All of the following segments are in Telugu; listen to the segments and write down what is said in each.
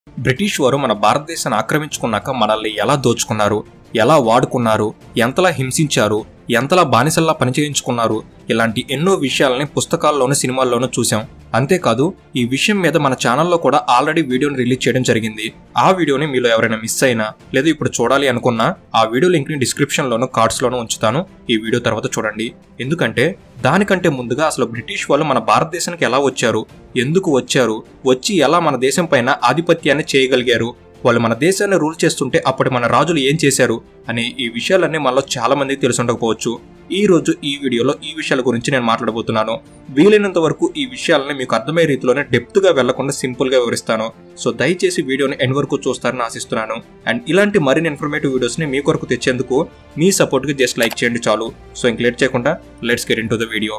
బ్రిటిష్ వారు మన భారతదేశాన్ని ఆక్రమించుకున్నాక మనల్ని ఎలా దోచుకున్నారు ఎలా వాడుకున్నారు ఎంతలా హింసించారు ఎంతలా బానిసల్లా పనిచేయించుకున్నారు ఇలాంటి ఎన్నో విషయాలని పుస్తకాల్లోనూ సినిమాల్లోనూ చూసాం అంతేకాదు ఈ విషయం మీద మన ఛానల్లో కూడా ఆల్రెడీ వీడియోని రిలీజ్ చేయడం జరిగింది ఆ వీడియోని మీలో ఎవరైనా మిస్ అయినా లేదా ఇప్పుడు చూడాలి అనుకున్నా ఆ వీడియో లింక్ని డిస్క్రిప్షన్లోనూ కార్డ్స్లోనూ ఉంచుతాను ఈ వీడియో తర్వాత చూడండి ఎందుకంటే దానికంటే ముందుగా అసలు బ్రిటిష్ వాళ్ళు మన భారతదేశానికి ఎలా వచ్చారు ఎందుకు వచ్చారు వచ్చి ఎలా మన దేశం పైన ఆధిపత్యాన్ని చేయగలిగారు వాళ్ళు మన దేశాన్ని రూల్ చేస్తుంటే అప్పటి మన రాజులు ఏం చేశారు అనే ఈ విషయాలన్నీ మనలో చాలా మందికి తెలిసి ఉండకపోవచ్చు ఈ రోజు ఈ వీడియోలో ఈ విషయాల గురించి నేను మాట్లాడబోతున్నాను వీలైనంత వరకు ఈ విషయాలని మీకు అర్థమయ్యే రీతిలోనే డెప్త్ గా వెళ్లకుండా సింపుల్ గా వివరిస్తాను సో దయచేసి వీడియోని ఎండ్ వరకు చూస్తారని ఆశిస్తున్నాను అండ్ ఇలాంటి మరిన్ని ఇన్ఫర్మేటివ్ వీడియోస్ ని మీ కొరకు తెచ్చేందుకు మీ సపోర్ట్ కి జస్ట్ లైక్ చేయండి చాలు సో ఇంక లేట్ చేయకుండా let's get into the video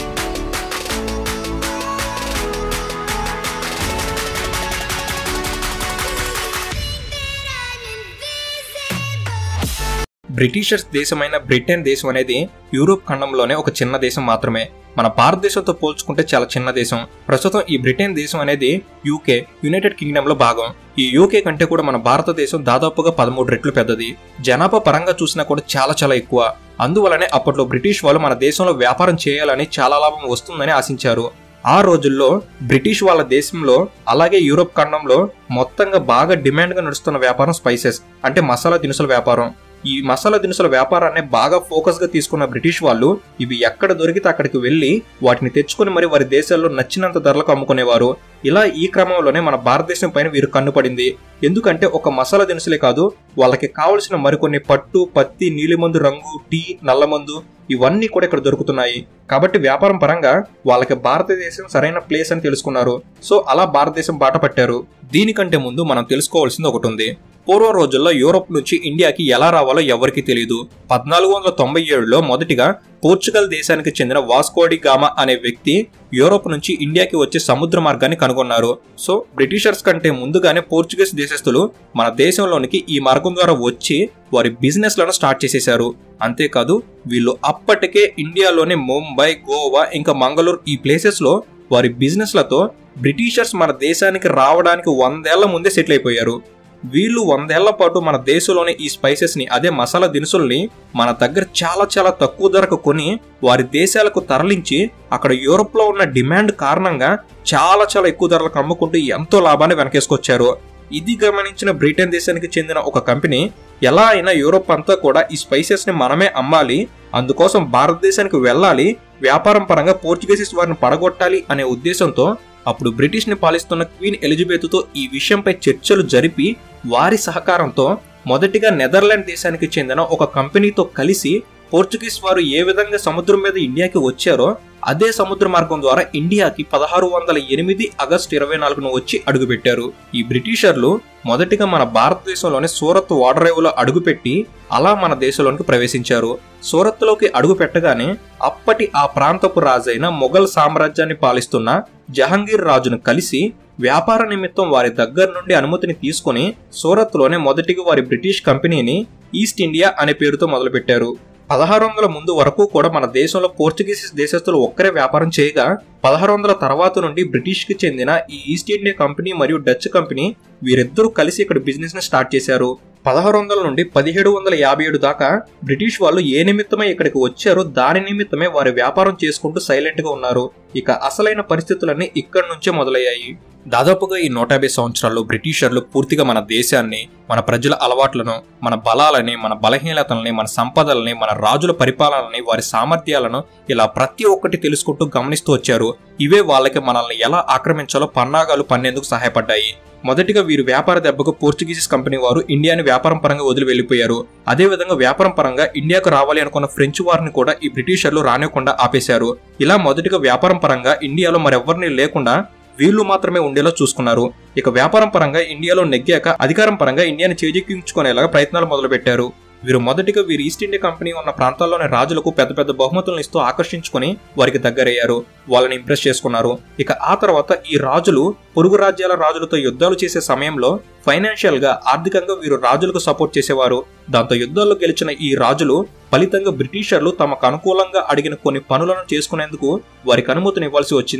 britishers దేశమైన బ్రిటన్ దేశం అనేది యూరోప్ ఖండంలోనే ఒక చిన్న దేశం మాత్రమే మన భారతదేశంతో పోల్చుకుంటే చాలా చిన్న దేశం ప్రస్తుతం ఈ బ్రిటన్ దేశం అనేది యూకే యునైటెడ్ కింగ్డమ్ లో భాగం ఈ యూకే కంటే కూడా మన భారతదేశం దాదాపుగా పదమూడు రెట్లు పెద్దది జనాభా పరంగా చూసినా కూడా చాలా చాలా ఎక్కువ అందువలనే అప్పట్లో బ్రిటిష్ వాళ్ళు మన దేశంలో వ్యాపారం చేయాలని చాలా లాభం వస్తుందని ఆశించారు ఆ రోజుల్లో బ్రిటిష్ వాళ్ళ దేశంలో అలాగే యూరోప్ ఖండంలో మొత్తంగా బాగా డిమాండ్ గా నడుస్తున్న వ్యాపారం స్పైసెస్ అంటే మసాలా దినుసుల వ్యాపారం ఈ మసాలా దినుసుల వ్యాపారాన్ని బాగా ఫోకస్ గా తీసుకున్న బ్రిటిష్ వాళ్ళు ఇవి ఎక్కడ దొరికితే అక్కడికి వెళ్లి వాటిని తెచ్చుకుని మరి వారి దేశాల్లో నచ్చినంత ధరలకు అమ్ముకునేవారు ఇలా ఈ క్రమంలోనే మన భారతదేశం పైన వీరు కన్నుపడింది ఎందుకంటే ఒక మసాలా దినుసులే కాదు వాళ్ళకి కావలసిన మరికొన్ని పట్టు పత్తి నీలిమందు రంగు టీ నల్లమందు ఇవన్నీ కూడా ఇక్కడ దొరుకుతున్నాయి కాబట్టి వ్యాపారం పరంగా వాళ్ళకి భారతదేశం సరైన ప్లేస్ అని తెలుసుకున్నారు సో అలా భారతదేశం బాట పట్టారు దీనికంటే ముందు మనం తెలుసుకోవాల్సింది ఒకటి ఉంది పూర్వ రోజుల్లో యూరోప్ నుంచి ఇండియాకి ఎలా రావాలో ఎవరికీ తెలియదు పద్నాలుగు వందల తొంభై ఏడులో మొదటిగా పోర్చుగల్ దేశానికి చెందిన వాస్కోడి గామా అనే వ్యక్తి యూరోప్ నుంచి ఇండియాకి వచ్చే సముద్ర మార్గాన్ని కనుగొన్నారు సో బ్రిటిషర్స్ కంటే ముందుగానే పోర్చుగీస్ దేశస్థులు మన దేశంలోనికి ఈ మార్గం ద్వారా వచ్చి వారి బిజినెస్ లను స్టార్ట్ చేసేశారు అంతేకాదు వీళ్ళు అప్పటికే ఇండియాలోని ముంబై గోవా ఇంకా మంగళూరు ఈ ప్లేసెస్ లో వారి బిజినెస్ లతో బ్రిటిషర్స్ మన దేశానికి రావడానికి వందేళ్ల ముందే సెటిల్ అయిపోయారు వీళ్ళు వందేళ్ల పాటు మన దేశంలోని ఈ స్పైసెస్ ని అదే మసాలా దినుసుల్ని మన దగ్గర చాలా చాలా తక్కువ ధరకు కొని వారి దేశాలకు తరలించి అక్కడ యూరోప్ లో ఉన్న డిమాండ్ కారణంగా చాలా చాలా ఎక్కువ ధరలకు అమ్ముకుంటూ ఎంతో లాభాన్ని వెనకేసుకొచ్చారు ఇది గమనించిన బ్రిటన్ దేశానికి చెందిన ఒక కంపెనీ ఎలా అయినా యూరోప్ అంతా కూడా ఈ స్పైసెస్ ని మనమే అమ్మాలి అందుకోసం భారతదేశానికి వెళ్ళాలి వ్యాపారం పరంగా పోర్చుగీసెస్ వారిని పడగొట్టాలి అనే ఉద్దేశంతో అప్పుడు బ్రిటిష్ ని పాలిస్తున్న క్వీన్ ఎలిజబెత్ తో ఈ విషయంపై చర్చలు జరిపి వారి సహకారంతో మొదటిగా నెదర్లాండ్ దేశానికి చెందిన ఒక కంపెనీతో కలిసి పోర్చుగీస్ వారు ఏ విధంగా సముద్రం మీద ఇండియాకి వచ్చారో అదే సముద్ర మార్గం ద్వారా ఇండియాకి పదహారు వందల ఎనిమిది ఆగస్టు ఇరవై నాలుగున వచ్చి అడుగుపెట్టారు ఈ బ్రిటిషర్లు మొదటిగా మన భారతదేశంలోని సూరత్ ఓడరేవులో అడుగుపెట్టి అలా మన దేశంలోనికి ప్రవేశించారు సూరత్లోకి అడుగు పెట్టగానే అప్పటి ఆ ప్రాంతపు రాజైన మొఘల్ సామ్రాజ్యాన్ని పాలిస్తున్న జహంగీర్ రాజును కలిసి వ్యాపార నిమిత్తం వారి దగ్గర నుండి అనుమతిని తీసుకుని సూరత్లోనే మొదటిగా వారి బ్రిటిష్ కంపెనీని ఈస్ట్ ఇండియా అనే పేరుతో మొదలుపెట్టారు పదహారు వందల ముందు వరకు కూడా మన దేశంలో పోర్చుగీస్ దేశస్తులు ఒక్కరే వ్యాపారం చేయగా పదహారు వందల తర్వాత నుండి బ్రిటిష్ కి చెందిన ఈ ఈస్ట్ ఇండియా కంపెనీ మరియు డచ్ కంపెనీ వీరిద్దరూ కలిసి ఇక్కడ బిజినెస్ ని స్టార్ట్ చేశారు పదహారు వందల నుండి పదిహేడు వందల యాభై ఏడు దాకా బ్రిటిష్ వాళ్ళు ఏ నిమిత్తమై ఇక్కడికి వచ్చారో దాని నిమిత్తమే వారి వ్యాపారం చేసుకుంటూ సైలెంట్ గా ఉన్నారు ఇక అసలైన పరిస్థితులన్నీ ఇక్కడి నుంచే మొదలయ్యాయి దాదాపుగా ఈ నూట యాభై సంవత్సరాల్లో బ్రిటిషర్లు పూర్తిగా మన దేశాన్ని మన ప్రజల అలవాట్లను మన బలాలని మన బలహీనతలని మన సంపదలని మన రాజుల పరిపాలనని వారి సామర్థ్యాలను ఇలా ప్రతి ఒక్కటి తెలుసుకుంటూ గమనిస్తూ వచ్చారు ఇవే వాళ్ళకి మనల్ని ఎలా ఆక్రమించాలో పన్నాగాలు పన్నేందుకు సహాయపడ్డాయి మొదటిగా వీరు వ్యాపార దెబ్బకు పోర్చుగీస్ కంపెనీ వారు ఇండియాని వ్యాపారం పరంగా వదిలి వెళ్లిపోయారు అదేవిధంగా వ్యాపారం పరంగా ఇండియాకు రావాలి అనుకున్న ఫ్రెంచ్ వారిని కూడా ఈ బ్రిటిషర్లు రానివ్వకుండా ఆపేశారు ఇలా మొదటిగా వ్యాపారం పరంగా ఇండియాలో మరెవరిని లేకుండా వీళ్ళు మాత్రమే ఉండేలా చూసుకున్నారు ఇక వ్యాపారం పరంగా ఇండియాలో నెగ్గాక అధికారం పరంగా ఇండియాని చేజిక్కించుకునేలాగా ప్రయత్నాలు మొదలుపెట్టారు వీరు మొదటిగా వీరు ఈస్ట్ ఇండియా కంపెనీ ఉన్న ప్రాంతాల్లోని రాజులకు పెద్ద పెద్ద బహుమతులను ఇస్తూ ఆకర్షించుకుని వారికి దగ్గరయ్యారు వాళ్ళని ఇంప్రెస్ చేసుకున్నారు ఇక ఆ తర్వాత ఈ రాజులు పొరుగు రాజ్యాల రాజులతో యుద్ధాలు చేసే సమయంలో ఫైనాన్షియల్ గా ఆర్థికంగా వీరు రాజులకు సపోర్ట్ చేసేవారు దాంతో యుద్ధాల్లో గెలిచిన ఈ రాజులు ఫలితంగా బ్రిటిషర్లు తమకు అనుకూలంగా అడిగిన కొన్ని పనులను చేసుకునేందుకు వారికి అనుమతిని ఇవ్వాల్సి వచ్చింది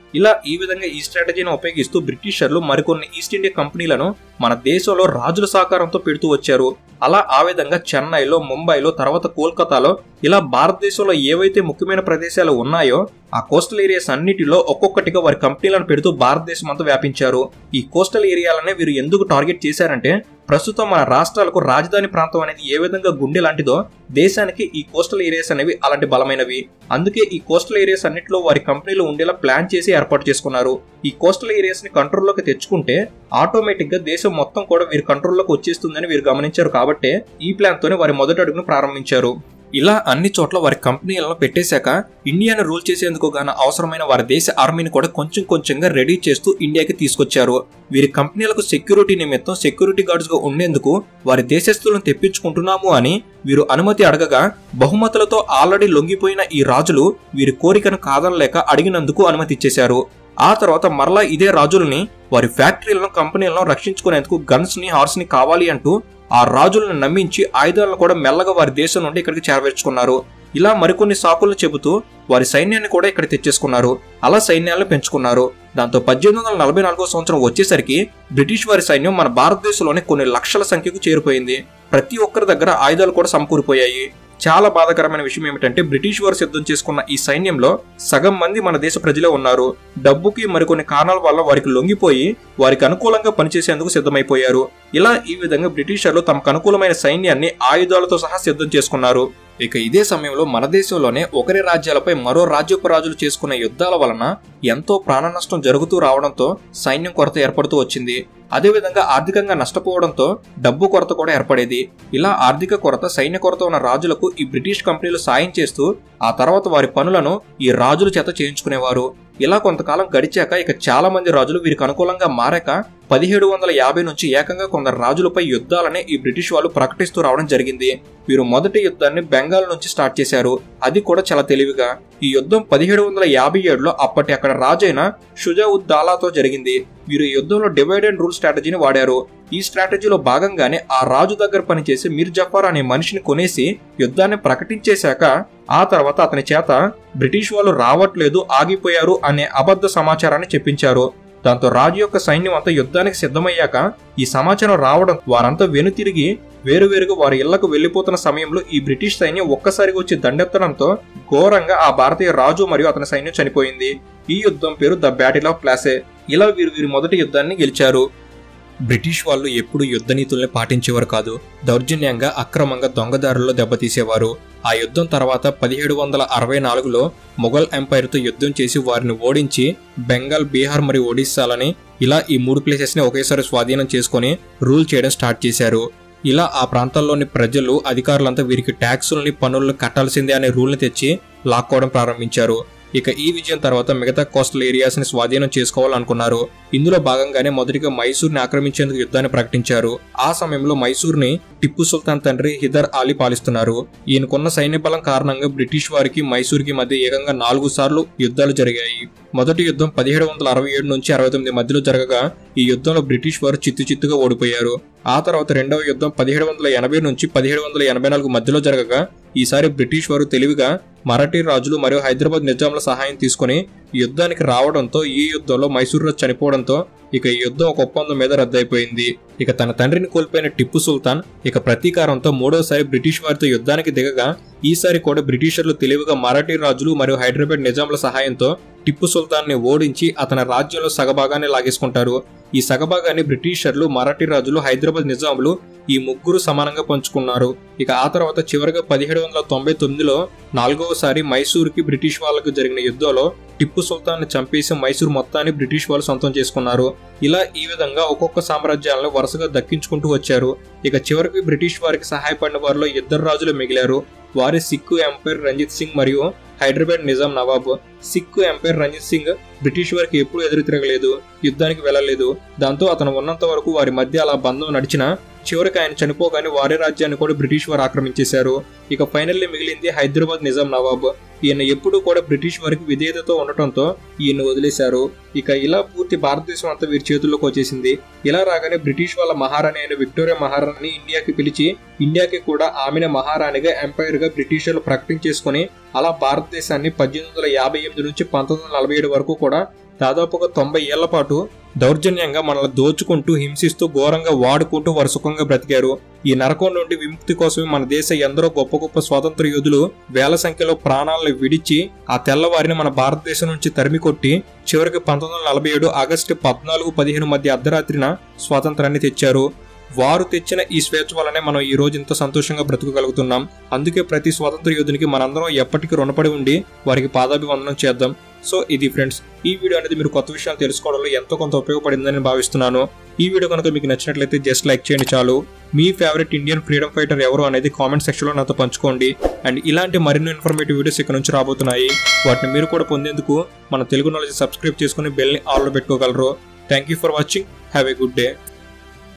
ఇలా ఈ విధంగా ఈ స్ట్రాటజీని ఉపయోగిస్తూ బ్రిటిషర్లు మరికొన్ని ఈస్ట్ ఇండియా కంపెనీలను మన దేశంలో రాజుల సహకారంతో పెడుతూ వచ్చారు అలా ఆ విధంగా చెన్నైలో ముంబైలో తర్వాత కోల్కతాలో ఇలా భారతదేశంలో ఏవైతే ముఖ్యమైన ప్రదేశాలు ఉన్నాయో ఆ కోస్టల్ ఏరియాస్ అన్నిటిలో ఒక్కొక్కటిగా వారి కంపెనీలను పెడుతూ భారతదేశం అంతా వ్యాపించారు ఈ కోస్టల్ ఏరియాలనే వీరు ఎందుకు టార్గెట్ చేశారంటే ప్రస్తుతం మన రాష్ట్రాలకు రాజధాని ప్రాంతం అనేది ఏ విధంగా గుండె లాంటిదో దేశానికి ఈ కోస్టల్ ఏరియాస్ అనేవి అలాంటి బలమైనవి అందుకే ఈ కోస్టల్ ఏరియాస్ అన్నిటిలో వారి కంపెనీలు ఉండేలా ప్లాన్ చేసి ఏర్పాటు చేసుకున్నారు ఈ కోస్టల్ ఏరియాస్ ని కంట్రోల్లోకి తెచ్చుకుంటే ఆటోమేటిక్ గా దేశం మొత్తం కూడా వీరి కంట్రోల్లోకి వచ్చేస్తుందని వీరు గమనించారు కాబట్టి ఈ ప్లాన్ తోనే వారి మొదటి అడుగును ప్రారంభించారు ఇలా అన్ని చోట్ల వారి కంపెనీలను పెట్టేశాక ఇండియాను రూల్ చేసేందుకు గాను అవసరమైన వారి దేశ ఆర్మీని కూడా కొంచెం కొంచెంగా రెడీ చేస్తూ ఇండియాకి తీసుకొచ్చారు వీరి కంపెనీలకు సెక్యూరిటీ నిమిత్తం సెక్యూరిటీ గార్డ్స్ గా ఉండేందుకు వారి దేశస్తులను తెప్పించుకుంటున్నాము అని వీరు అనుమతి అడగగా బహుమతులతో ఆల్రెడీ లొంగిపోయిన ఈ రాజులు వీరి కోరికను కాదనలేక అడిగినందుకు అనుమతి ఇచ్చేశారు ఆ తర్వాత మరలా ఇదే రాజుల్ని వారి ఫ్యాక్టరీలను కంపెనీలను రక్షించుకునేందుకు గన్స్ ని హార్స్ ని కావాలి అంటూ ఆ రాజులను నమ్మించి ఆయుధాలను కూడా మెల్లగా వారి దేశం నుండి ఇక్కడికి చేరవేర్చుకున్నారు ఇలా మరికొన్ని సాకులు చెబుతూ వారి సైన్యాన్ని కూడా ఇక్కడ తెచ్చేసుకున్నారు అలా సైన్యాలను పెంచుకున్నారు దాంతో పద్దెనిమిది వందల నలభై నాలుగో సంవత్సరం వచ్చేసరికి బ్రిటిష్ వారి సైన్యం మన భారతదేశంలోనే కొన్ని లక్షల సంఖ్యకు చేరిపోయింది ప్రతి ఒక్కరి దగ్గర ఆయుధాలు కూడా సమకూరిపోయాయి చాలా బాధాకరమైన విషయం ఏమిటంటే బ్రిటిష్ వారు సిద్ధం చేసుకున్న ఈ సైన్యంలో సగం మంది మన దేశ ప్రజలే ఉన్నారు డబ్బుకి మరికొన్ని కారణాల వల్ల వారికి లొంగిపోయి వారికి అనుకూలంగా పనిచేసేందుకు సిద్ధమైపోయారు ఇలా ఈ విధంగా బ్రిటిషర్లు తమకు అనుకూలమైన సైన్యాన్ని ఆయుధాలతో సహా సిద్ధం చేసుకున్నారు ఇక ఇదే సమయంలో మన దేశంలోనే ఒకరి రాజ్యాలపై మరో రాజ్యపు రాజులు చేసుకున్న యుద్ధాల వలన ఎంతో ప్రాణ నష్టం జరుగుతూ రావడంతో సైన్యం కొరత ఏర్పడుతూ వచ్చింది అదేవిధంగా ఆర్థికంగా నష్టపోవడంతో డబ్బు కొరత కూడా ఏర్పడేది ఇలా ఆర్థిక కొరత సైన్య కొరత ఉన్న రాజులకు ఈ బ్రిటిష్ కంపెనీలు సాయం చేస్తూ ఆ తర్వాత వారి పనులను ఈ రాజుల చేత చేయించుకునేవారు ఇలా కొంతకాలం గడిచాక ఇక చాలా మంది రాజులు వీరికి అనుకూలంగా మారాక పదిహేడు వందల యాభై నుంచి ఏకంగా కొందరు రాజులపై యుద్ధాలని ఈ బ్రిటిష్ వాళ్ళు ప్రకటిస్తూ రావడం జరిగింది వీరు మొదటి యుద్ధాన్ని బెంగాల్ నుంచి స్టార్ట్ చేశారు అది కూడా చాలా తెలివిగా ఈ యుద్ధం పదిహేడు వందల యాభై ఏడులో అప్పటి అక్కడ రాజైన షుజావుద్ దాలాతో జరిగింది వీరు ఈ యుద్ధంలో డివైడ్ అండ్ రూల్ స్ట్రాటజీని వాడారు ఈ స్ట్రాటజీలో భాగంగానే ఆ రాజు దగ్గర పనిచేసి మీర్ జఫర్ అనే మనిషిని కొనేసి యుద్ధాన్ని ప్రకటించేశాక ఆ తర్వాత అతని చేత బ్రిటిష్ వాళ్ళు రావట్లేదు ఆగిపోయారు అనే అబద్ధ సమాచారాన్ని చెప్పించారు దాంతో రాజు యొక్క సైన్యం అంతా యుద్ధానికి సిద్ధమయ్యాక ఈ సమాచారం రావడం వారంతా వెనుతిరిగి వేరువేరుగా వారి ఇళ్లకు వెళ్లిపోతున్న సమయంలో ఈ బ్రిటిష్ సైన్యం ఒక్కసారిగా వచ్చి దండెత్తడంతో ఘోరంగా ఆ భారతీయ రాజు మరియు అతని సైన్యం చనిపోయింది ఈ యుద్ధం పేరు ద బ్యాటిల్ ఆఫ్ ప్లాసే ఇలా వీరు వీరి మొదటి యుద్ధాన్ని గెలిచారు బ్రిటిష్ వాళ్ళు ఎప్పుడు యుద్ధ నీతుల్ని పాటించేవారు కాదు దౌర్జన్యంగా అక్రమంగా దొంగదారుల్లో దెబ్బతీసేవారు ఆ యుద్ధం తర్వాత పదిహేడు వందల అరవై నాలుగులో మొఘల్ ఎంపైర్తో యుద్ధం చేసి వారిని ఓడించి బెంగాల్ బీహార్ మరియు ఒడిస్సాలని ఇలా ఈ మూడు ప్లేసెస్ని ఒకేసారి స్వాధీనం చేసుకొని రూల్ చేయడం స్టార్ట్ చేశారు ఇలా ఆ ప్రాంతాల్లోని ప్రజలు అధికారులంతా వీరికి ట్యాక్సుల్ని పన్నులను కట్టాల్సిందే అనే రూల్ని తెచ్చి లాక్కోవడం ప్రారంభించారు ఇక ఈ విజయం తర్వాత మిగతా కోస్టల్ ఏరియాస్ ని స్వాధీనం చేసుకోవాలనుకున్నారు ఇందులో భాగంగానే మొదటిగా మైసూర్ని ఆక్రమించేందుకు యుద్ధాన్ని ప్రకటించారు ఆ సమయంలో మైసూర్ని టిప్పు సుల్తాన్ తండ్రి హిదర్ అలీ పాలిస్తున్నారు ఈయనకున్న సైన్య బలం కారణంగా బ్రిటిష్ వారికి మైసూర్కి మధ్య ఏకంగా నాలుగు సార్లు యుద్ధాలు జరిగాయి మొదటి యుద్ధం పదిహేడు వందల అరవై ఏడు నుంచి అరవై తొమ్మిది మధ్యలో జరగగా ఈ యుద్ధంలో బ్రిటిష్ వారు చిత్తు చిత్తుగా ఓడిపోయారు ఆ తర్వాత రెండవ యుద్ధం పదిహేడు వందల ఎనభై నుంచి పదిహేడు వందల ఎనభై నాలుగు మధ్యలో జరగగా ఈసారి బ్రిటిష్ వారు తెలివిగా మరాఠీ రాజులు మరియు హైదరాబాద్ నిజాంల సహాయం తీసుకుని యుద్ధానికి రావడంతో ఈ యుద్ధంలో మైసూర్ రాజు చనిపోవడంతో ఇక ఈ యుద్ధం ఒక ఒప్పందం మీద రద్దయిపోయింది ఇక తన తండ్రిని కోల్పోయిన టిప్పు సుల్తాన్ ఇక ప్రతీకారంతో మూడోసారి బ్రిటిష్ వారితో యుద్ధానికి దిగగా ఈసారి కూడా బ్రిటిషర్లు తెలివిగా మరాఠీ రాజులు మరియు హైదరాబాద్ నిజాంల సహాయంతో టిప్పు సుల్తాన్ని ఓడించి అతని రాజ్యంలో సగభాగాన్ని లాగేసుకుంటారు ఈ సగభాగాన్ని బ్రిటిషర్లు మరాఠీ రాజులు హైదరాబాద్ నిజాంలు ఈ ముగ్గురు సమానంగా పంచుకున్నారు ఇక ఆ తర్వాత చివరిగా పదిహేడు వందల తొంభై తొమ్మిదిలో నాలుగవసారి మైసూర్కి బ్రిటిష్ వాళ్ళకు జరిగిన యుద్ధంలో టిప్పు సుల్తాన్ని చంపేసి మైసూర్ మొత్తాన్ని బ్రిటిష్ వాళ్ళు సొంతం చేసుకున్నారు ఇలా ఈ విధంగా ఒక్కొక్క సామ్రాజ్యాలను వరుసగా దక్కించుకుంటూ వచ్చారు ఇక చివరికి బ్రిటిష్ వారికి సహాయపడిన వారిలో ఇద్దరు రాజులు మిగిలారు వారి సిక్కు ఎంపైర్ రంజిత్ సింగ్ మరియు హైదరాబాద్ నిజాం నవాబ్ సిక్కు ఎంపైర్ రంజిత్ సింగ్ బ్రిటిష్ వారికి ఎప్పుడూ ఎదురు తిరగలేదు యుద్ధానికి వెళ్ళలేదు దాంతో అతను ఉన్నంత వరకు వారి మధ్య అలా బంధం నడిచినా చివరికి ఆయన చనిపోగానే వారి రాజ్యాన్ని కూడా బ్రిటిష్ వారు ఆక్రమించేశారు ఇక ఫైనల్లీ మిగిలింది హైదరాబాద్ నిజాం నవాబ్ ఈయన ఎప్పుడూ కూడా బ్రిటిష్ వారికి విధేయతతో ఉండటంతో ఈయన వదిలేశారు ఇక ఇలా పూర్తి భారతదేశం అంతా వీరి చేతుల్లోకి వచ్చేసింది ఇలా రాగానే బ్రిటిష్ వాళ్ళ మహారాణి అయిన విక్టోరియా మహారాణిని ఇండియాకి పిలిచి ఇండియాకి కూడా ఆమెను మహారాణిగా ఎంపైర్ గా బ్రిటిషర్లు ప్రకటించేసుకుని అలా భారతదేశాన్ని పద్దెనిమిది వందల యాభై ఎనిమిది నుంచి పంతొమ్మిది వందల నలభై ఏడు వరకు కూడా దాదాపుగా తొంభై ఏళ్ల పాటు దౌర్జన్యంగా మనల్ని దోచుకుంటూ హింసిస్తూ ఘోరంగా వాడుకుంటూ వారు సుఖంగా బ్రతికారు ఈ నరకం నుండి విముక్తి కోసమే మన దేశ ఎందరో గొప్ప గొప్ప స్వాతంత్ర యోధులు వేల సంఖ్యలో ప్రాణాలను విడిచి ఆ తెల్లవారిని మన భారతదేశం నుంచి తరిమి కొట్టి చివరికి పంతొమ్మిది వందల నలభై ఏడు ఆగస్టు పద్నాలుగు పదిహేను మధ్య అర్ధరాత్రిన స్వాతంత్రాన్ని తెచ్చారు వారు తెచ్చిన ఈ స్వేచ్ఛ వల్లనే మనం ఈ రోజు ఇంత సంతోషంగా బ్రతకగలుగుతున్నాం అందుకే ప్రతి స్వాతంత్ర యోధునికి మనందరం ఎప్పటికీ రుణపడి ఉండి వారికి పాదాభివందనం చేద్దాం సో ఇది ఫ్రెండ్స్ ఈ వీడియో అనేది మీరు కొత్త విషయాలు తెలుసుకోవడంలో ఎంతో కొంత ఉపయోగపడిందని భావిస్తున్నాను ఈ వీడియో కనుక మీకు నచ్చినట్లయితే జస్ట్ లైక్ చేయండి చాలు మీ ఫేవరెట్ ఇండియన్ ఫ్రీడమ్ ఫైటర్ ఎవరు అనేది కామెంట్ సెక్షన్లో నాతో పంచుకోండి అండ్ ఇలాంటి మరిన్ని ఇన్ఫర్మేటివ్ వీడియోస్ ఇక్కడ నుంచి రాబోతున్నాయి వాటిని మీరు కూడా పొందేందుకు మన తెలుగు నాలెడ్జ్ సబ్స్క్రైబ్ చేసుకుని బెల్ని ఆల్లో పెట్టుకోగలరు thank you for watching have a good day